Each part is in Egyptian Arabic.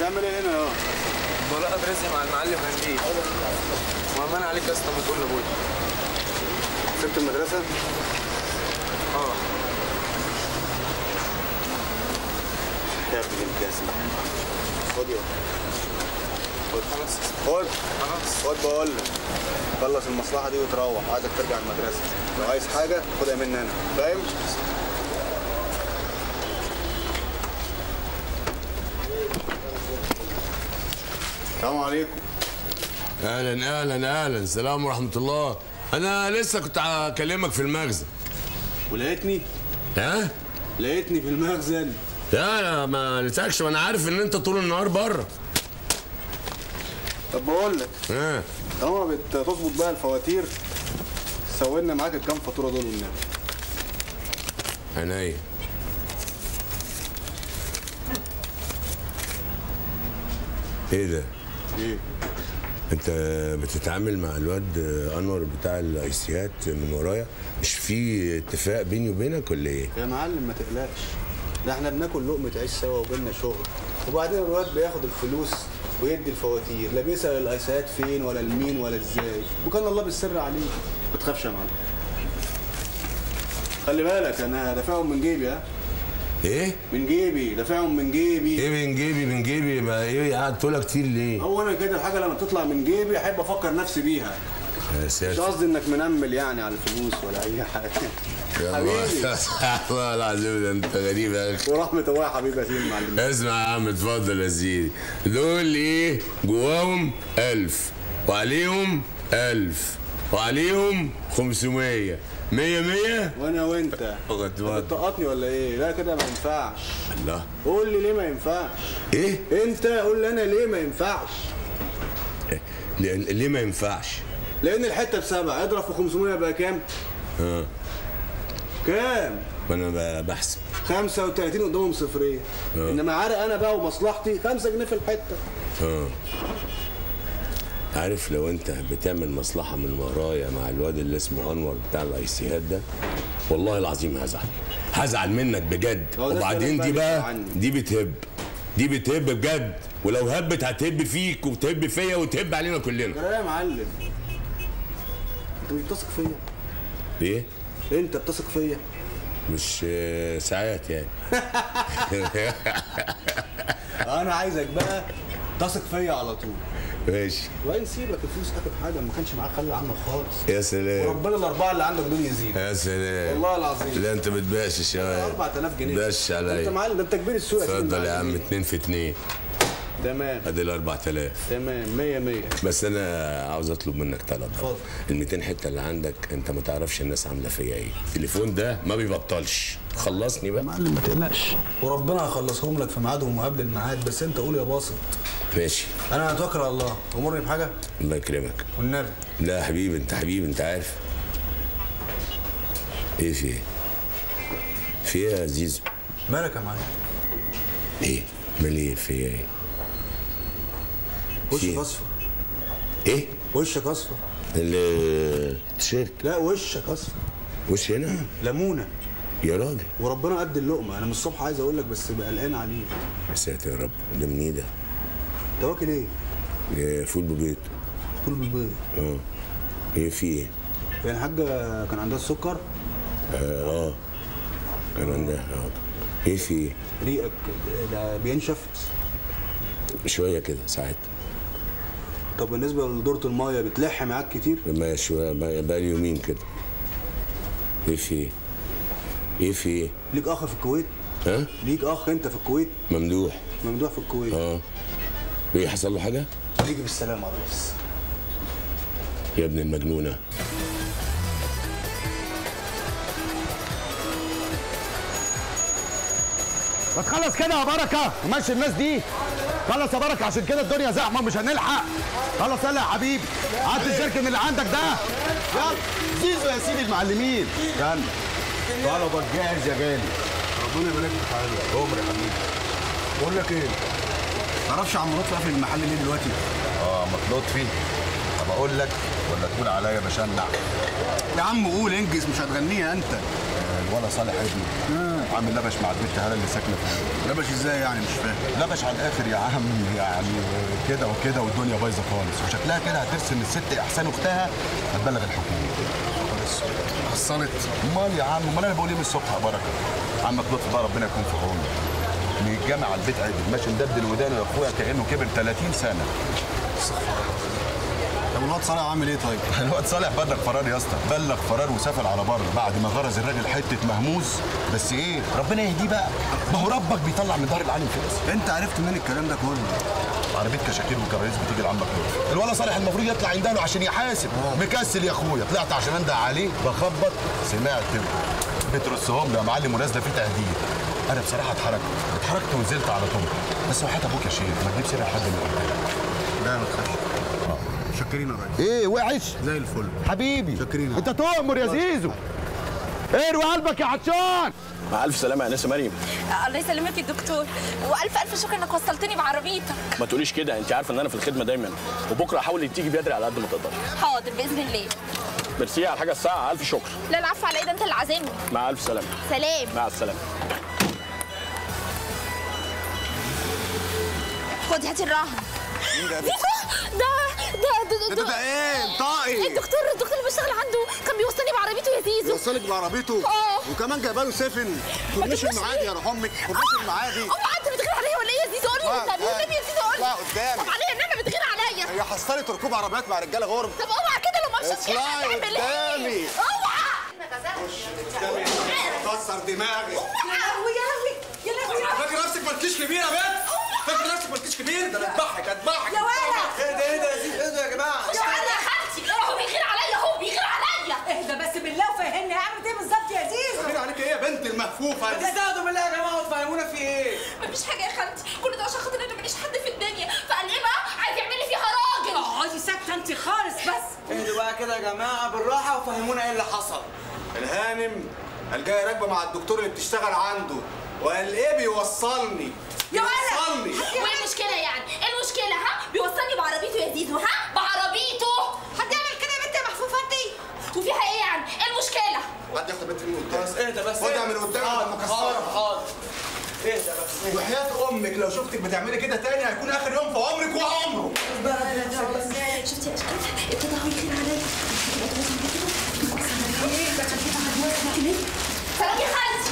بتعمل ايه هنا يا براءة رزق مع المعلم هنجيب وامان عليك يا اسطى من كل ابويا سبت المدرسه اه يا ابن الجزمه خد يا خلاص يا اسطى. خد خلاص خد بقول لك خلص المصلحه دي وتروح عايزك ترجع المدرسه لو عايز حاجه خدها مني انا فاهم السلام عليكم اهلا اهلا اهلا السلام ورحمه الله انا لسه كنت هكلمك في المخزن ولقيتني ها لقيتني في المخزن لا انا ما لساكش وانا عارف ان انت طول النهار بره طب بقول لك ها طالما بتظبط بقى الفواتير سوينا معاك الكام فاتوره دول والنبي عينيا ايه ده ايه انت بتتعامل مع الواد انور بتاع الايسيات من ورايا مش في اتفاق بيني وبينك ولا ايه يا معلم ما تقلقش ده احنا بناكل لقمه عيش سوا وبينا شغل وبعدين الواد بياخد الفلوس ويدي الفواتير لا بيسال الايسات فين ولا المين ولا ازاي وكان الله بالسر عليه ما تخافش يا معلم خلي بالك انا دافعهم من جيبي ها ايه من جيبي دافعهم من جيبي ايه من جيبي من جيبي ما ايه قعدت تقولها كتير ليه هو انا كده الحاجه لما تطلع من جيبي احب افكر نفسي بيها يا مش ساتر قصدي انك منمل يعني على الفلوس ولا اي حاجه يا حبيبي الله والله العظيم ده انت غريب يا اخي ورحمه الله يا حبيبي يا سيدي المعلم اسمع يا عم اتفضل يا سيدي دول ايه جواهم ألف وعليهم ألف وعليهم خمسمية مية مية وانا وانت خد اتفضل. بتطقطني ولا ايه لا كده ما ينفعش الله قول لي ليه ما ينفعش ايه انت قول لي انا ليه ما ينفعش ليه, ليه ما ينفعش لان الحته بسبعه اضرب في 500 بقى كام اه كام وانا ب- بحسب 35 قدامهم صفرين آه. انما عارق انا بقى ومصلحتي 5 جنيه في الحته اه عارف لو انت بتعمل مصلحة من ورايا مع الواد اللي اسمه انور بتاع الايسيات ده والله العظيم هزعل هزعل منك بجد هو ده وبعدين الكلام دي بقى بقى عني. دي بتهب دي بتهب بجد ولو هبت هتهب فيك وتهب فيا وتهب علينا كلنا ترى يا معلم انت مش بتثق فيا ايه انت بتثق فيا مش آه، ساعات يعني انا عايزك بقى تثق فيا على طول ماشي وين سيبك الفلوس اخر حاجه ما كانش معاك خلي عنك خالص يا سلام وربنا الاربعه اللي عندك دول يزيد يا سلام والله العظيم. لا انت بتبقاش يا 4000 جنيه بقاش انت عليا معلم ده انت كبير السوق سيدي اتفضل يا المعلم. عم اتنين في اتنين تمام ادي ال 4000 تمام 100 100 بس انا عاوز اطلب منك طلب اتفضل. ال 200 حته اللي عندك انت ما تعرفش الناس عامله فيا ايه التليفون ده ما بيبطلش خلصني بقى معلم ما تقلقش وربنا هيخلصهم لك في ميعادهم وقبل الميعاد بس انت قول يا باسط ماشي انا هتوكل على الله امرني بحاجه الله يكرمك والنبي لا يا حبيبي انت حبيبي انت عارف ايه في ايه في ايه يا زيزو مالك يا معلم ايه مال ايه في ايه في وشك إيه؟ اصفر ايه وشك اصفر التيشيرت لا وشك اصفر وش هنا ليمونه يا راجل وربنا قد اللقمه انا من الصبح عايز اقول لك بس بقى قلقان عليه يا ساتر يا رب ده من ايه ده انت واكل ايه؟ إيه، فول ببيض فول بالبيض اه ايه في ايه هي الحاجه كان عندها السكر اه كان عندها اه ايه في ايه ريقك ده بينشف شويه كده ساعات طب بالنسبه لدوره المايه بتلح معاك كتير ما شويه بقى بقى لي يومين كده ايه في ايه ايه في ايه ليك اخ في الكويت ها ليك اخ انت في الكويت ممدوح ممدوح في الكويت اه ايه حصل له حاجه يجي بالسلامه يا ريس يا ابن المجنونه ما تخلص كده يا بركه ومشي الناس دي خلص يا بركه عشان كده الدنيا زحمه مش هنلحق خلص يلا يا حبيبي هات الجركن اللي عندك ده يلا زيزو يا سيدي المعلمين يلا طلبك جاهز يا غالي ربنا يبارك لك حبيبي عمر يا حبيبي بقول لك ايه تعرفش عم لطفي قافل المحل ليه دلوقتي؟ اه ما لطفي طب اقول لك ولا تقول عليا بشنع يا عم قول انجز مش هتغنيها انت الولا صالح ابني عامل لبش مع البنت هاله اللي ساكنه فيها لبش ازاي يعني مش فاهم لبش على الاخر يا عم يعني كده وكده والدنيا بايظه خالص وشكلها كده هترسم الست احسان اختها هتبلغ الحكومه حصلت امال يا عم امال انا بقول ايه من الصبح يا بركه عمك لطفي بقى ربنا يكون في عونه من الجامع على البيت عدل ماشي مدبدل ودانه يا اخويا كانه كبر 30 سنه طب الواد صالح عامل ايه طيب؟ الواد صالح بلغ فرار يا اسطى بلغ فرار وسافر على بره بعد ما غرز الراجل حته مهموز بس ايه ربنا يهديه بقى ما هو ربك بيطلع من دار العالم فلوس انت عرفت منين الكلام ده كله؟ عربيه كشاكير وكراريس بتيجي لعمك لطفي الولد صالح المفروض يطلع عندنا عشان يحاسب مكسل يا اخويا طلعت عشان انده عليه بخبط سمعت بترصهم له يا معلم ونازله فيه تهديد انا بصراحه اتحركت اتحركت ونزلت على طول بس وحياه ابوك يا شيخ ما تجيب سيره لحد من قدامك لا ما تخافش شكرين يا ريس ايه وحش زي الفل حبيبي شاكرين. انت تؤمر يا زيزو اروي قلبك يا عطشان مع الف سلامه يا نسا مريم الله يسلمك يا دكتور والف الف شكر انك وصلتني بعربيتك ما تقوليش كده انت عارفه ان انا في الخدمه دايما وبكره حاولي تيجي بدري على قد ما تقدري حاضر باذن الله ميرسي على الحاجه الساعه الف شكر لا العفو على ايه ده انت اللي عازمني مع الف سلامه سلام مع السلامه خدي هاتي الرهن ده ده ده ده ده ده ايه؟ طائي الدكتور الدكتور اللي بشتغل عنده كان بيوصلني بعربيته يا زيزو وصلك بعربيته اه. وكمان جايبه له سفن كورنيش تبقاش المعادي يا روح امك كورنيش المعادي امي انت بتغير عليا ولا ايه يا زيزو قول لي لا، والنبي لا. والنبي يا زيزو قول لا، لي قدامي. طب عليا انما بتغير عليا هي حصلت ركوب عربيات مع رجاله غرب طب اوعى كده لو ما مشيت اطلعي هتعمل ايه قدامي. اوعى كسر دماغي يا لهوي يا لهوي يا لهوي فاكر نفسك مالكيش كبير يا بنت فاكر نفسك مالكيش كبير ده انا اذبحك اذبحك يا ولد ايه ده ايه ده يا زيد ايه ده يا جماعه مش عارفه يا خالتي هو بيغير عليا هو بيغير عليا اهدى بس بالله وفهمني عملت ايه بالظبط يا زيزو فاكر عليك ايه يا بنت المهفوفه دي استهدوا بالله يا جماعه وتفهمونا في ايه مفيش حاجه يا خالتي كل ده عشان خاطر انا ماليش حد في الدنيا فقال ايه بقى عايز يعمل لي فيها راجل اقعدي ساكته انت خالص بس اهدوا بقى كده يا جماعه بالراحه وفهمونا ايه اللي حصل الهانم قال جايه راكبه مع الدكتور اللي بتشتغل عنده وقال ايه بيوصلني يا ولد بيوصلني وايه المشكله يعني ايه المشكله ها بيوصلني بعربيته يا زيزو ها بعربيته حد يعمل كده يا بنت يا محفوفه انت وفيها ايه يعني ايه المشكله حد ياخد بنت من قدام بس اهدى بس خدها من قدام لما حاضر كسرها حاضر اهدى بس وحياة امك لو شفتك بتعملي كده تاني هيكون اخر يوم في عمرك وعمره شفتي اشكالها ابتدى هو يغير عليا سلام يا خالتي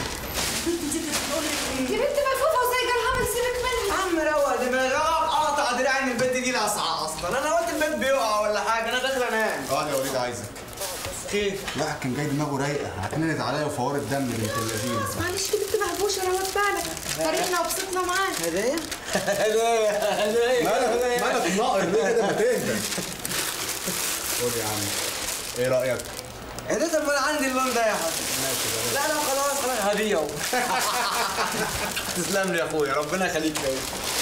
يا بنت ملفوفه وزي الهبل سيبك منها عم روق دماغك قاطع دراعي ان البنت دي لاسعه اصلا انا قلت البيت بيقع ولا حاجه انا داخل انام اه يا وليد عايزك كيف لا كان جاي دماغه رايقه هتنند عليا وفوار الدم بنت اللذينه معلش دي بنت مهبوشه انا واخد بالك فرحنا وبسطنا معاك هدايا هدايا هدايا مالك مالك الناقر ليه كده ما تهدى خد يا عم ايه رايك؟ هدايا طب انا عندي اللون ده يا حبيبي لا لا خلاص خلاص هديه اهو تسلم لي يا اخويا ربنا يخليك ليا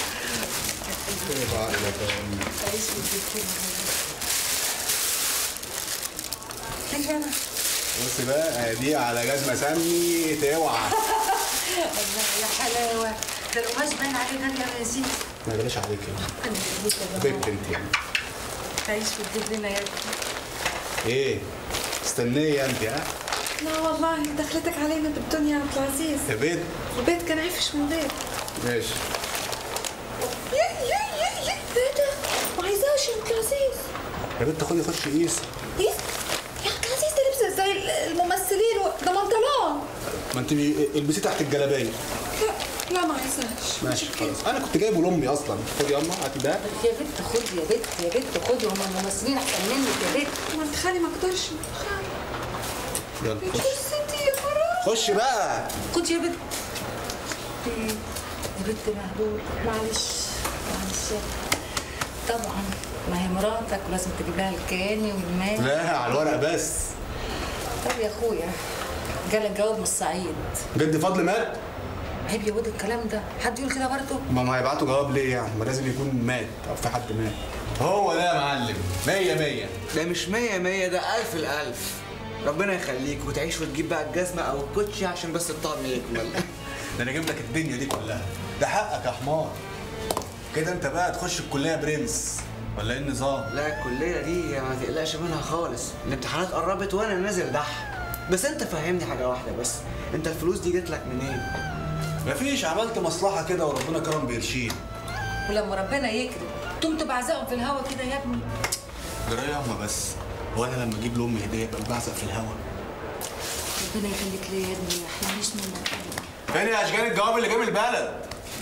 بص بقى دي على جزمه سمي توعى يا حلاوه ده القماش باين عليه غالي يا ياسين ما بلاش عليك انا بقيت بنت انت يعني تعيش في الدنيا يا ابني ايه استنيه انت ها لا والله دخلتك علينا بالدنيا يا عبد العزيز يا بنت البيت كان عفش من غير ماشي يا يا يا يا ايه ده ما عايزاش يا عبد العزيز يا بنت خدي خش قيس ايه يا عبد العزيز ده لبس زي الممثلين و- ده منطلون ما انت البسيه تحت الجلابيه لا لا ما عايزاش ماشي خلاص انا كنت جايبه لامي اصلا خدي يا اما هاتي ده يا بنت خدي يا بنت يا بنت خدي هم الممثلين احسن منك يا بنت ما انت خالي ما اقدرش يلا خالي خش ستي يا حرام خش بقى خدي يا بنت إيه، يا بنت مهبول معلش معلش طبعا ما هي مراتك ولازم تجيب لها الكياني والمال لا على الورق بس طب يا اخويا جالك جواب من الصعيد جد فضل مات عيب يا ود الكلام ده حد يقول كده برضه ما ما هيبعتوا جواب ليه يعني ما لازم يكون مات او في حد مات هو ده يا معلم مية مية ده مش مية مية ده ألف الألف ربنا يخليك وتعيش وتجيب بقى الجزمة أو الكوتشي عشان بس الطقم يكمل ده انا اجيب لك الدنيا دي كلها ده حقك يا حمار كده انت بقى تخش الكليه برنس ولا ايه النظام لا الكلية دي ما تقلقش منها خالص الامتحانات قربت وأنا نازل دح بس انت فهمني حاجه واحده بس انت الفلوس دي جت لك منين مفيش عملت مصلحه كده وربنا كرم بقرشين ولما ربنا يكرم تقوم تبعزقهم في الهوا كده يا ابني جرايه هما بس وانا لما اجيب لامي هديه يبقى بعزق في الهوا ربنا يخليك ليا يا ابني ما يحرمنيش منك فين يا اشجان الجواب اللي جاب البلد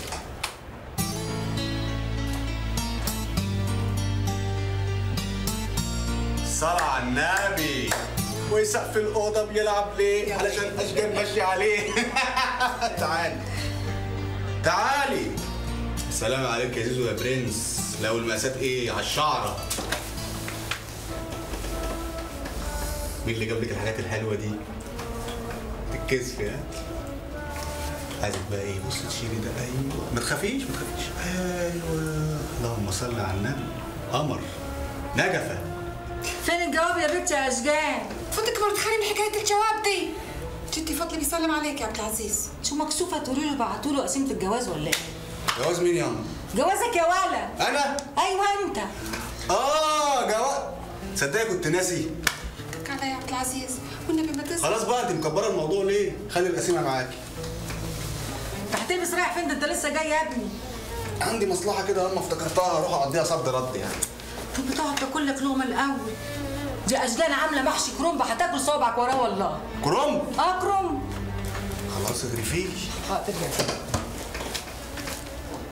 صلاة على النبي وسقف الأوضة بيلعب ليه؟ علشان أشجان ماشي عليه تعالي تعالي السلام عليك يا زيزو يا برنس لو المقاسات ايه على الشعرة مين اللي جاب لك الحاجات الحلوة دي؟ الكسف يا عايزك بقى ايه بص تشيلي ده ايوه ما تخافيش ما تخافيش ايوه اللهم صل على النبي قمر نجفه فين الجواب يا بنت يا اشجان فوتك ما بتخربي حكايه الجواب دي جدي فضلي بيسلم عليك يا عبد العزيز شو مكسوفه تقولي له بعتوا له قسيمه الجواز ولا ايه جواز مين يا عم؟ جوازك يا ولا انا؟ ايوه انت اه جواز تصدقي كنت ناسي فك عليا يا عبد العزيز والنبي ما تزعل خلاص بقى انت مكبره الموضوع ليه؟ خلي القسيمه معاكي انت هتلبس رايح فين ده انت لسه جاي يا ابني عندي مصلحه كده لما افتكرتها هروح اقضيها صد رد يعني طب بتقعد تاكل لك لقمه الاول دي اشجان عامله محشي كرومب هتاكل صوابعك وراه والله كروم اه كرومب خلاص اغرفيلي اه ترجع